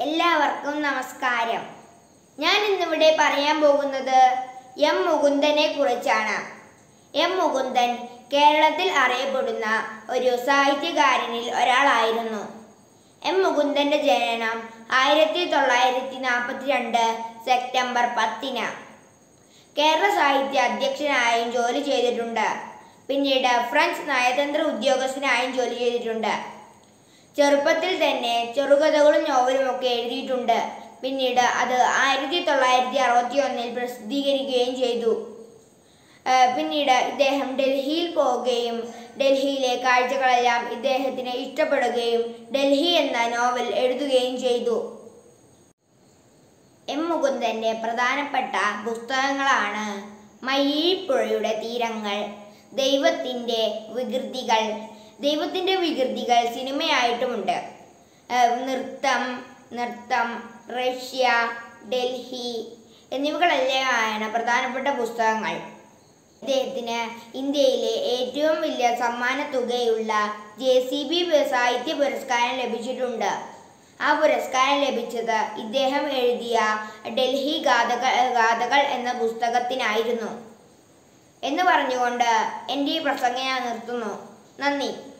എല്ലാവർക്കും നമസ്കാരം ഞാൻ ഇന്നിവിടെ പറയാൻ പോകുന്നത് എം മുകുന്ദനെ കുറിച്ചാണ് എം മുകുന്ദൻ കേരളത്തിൽ അറിയപ്പെടുന്ന ഒരു സാഹിത്യകാരനിൽ ഒരാളായിരുന്നു എം മുകുന്ദന്റെ ജനനം ആയിരത്തി തൊള്ളായിരത്തി നാൽപ്പത്തി രണ്ട് സെപ്റ്റംബർ പത്തിന് കേരള സാഹിത്യ അധ്യക്ഷനായും ജോലി ചെയ്തിട്ടുണ്ട് പിന്നീട് ഫ്രഞ്ച് നയതന്ത്ര ഉദ്യോഗസ്ഥനായും ജോലി ചെയ്തിട്ടുണ്ട് ചെറുപ്പത്തിൽ തന്നെ ചെറുകഥകളും നോവലും ഒക്കെ എഴുതിയിട്ടുണ്ട് പിന്നീട് അത് ആയിരത്തി തൊള്ളായിരത്തി അറുപത്തി ഒന്നിൽ പ്രസിദ്ധീകരിക്കുകയും ചെയ്തു ആ, പിന്നീട് ഇദ്ദേഹം ഡൽഹിയിൽ പോവുകയും ഡൽഹിയിലെ കാഴ്ചകളെല്ലാം ഇദ്ദേഹത്തിന് ഇഷ്ടപ്പെടുകയും ഡൽഹി എന്ന നോവൽ എഴുതുകയും ചെയ്തു എം മുകുന്ദന്റെ പ്രധാനപ്പെട്ട പുസ്തകങ്ങളാണ് മയ്യിപ്പുഴയുടെ തീരങ്ങൾ ദൈവത്തിൻ്റെ വികൃതികൾ ദൈവത്തിൻ്റെ വികൃതികൾ സിനിമയായിട്ടുമുണ്ട് ഏഹ് നൃത്തം നൃത്തം റഷ്യ ഡൽഹി എന്നിവകളെല്ലാമാണ് പ്രധാനപ്പെട്ട പുസ്തകങ്ങൾ ഇദ്ദേഹത്തിന് ഇന്ത്യയിലെ ഏറ്റവും വലിയ സമ്മാന തുകയുള്ള ജെ സി ബി സാഹിത്യ പുരസ്കാരം ലഭിച്ചിട്ടുണ്ട് ആ പുരസ്കാരം ലഭിച്ചത് ഇദ്ദേഹം എഴുതിയ ഡൽഹി ഗാഥകൾ ഗാഥകൾ എന്ന പുസ്തകത്തിനായിരുന്നു എന്ന് പറഞ്ഞുകൊണ്ട് എൻ്റെ ഈ പ്രസംഗം ഞാൻ നിർത്തുന്നു നന്ദി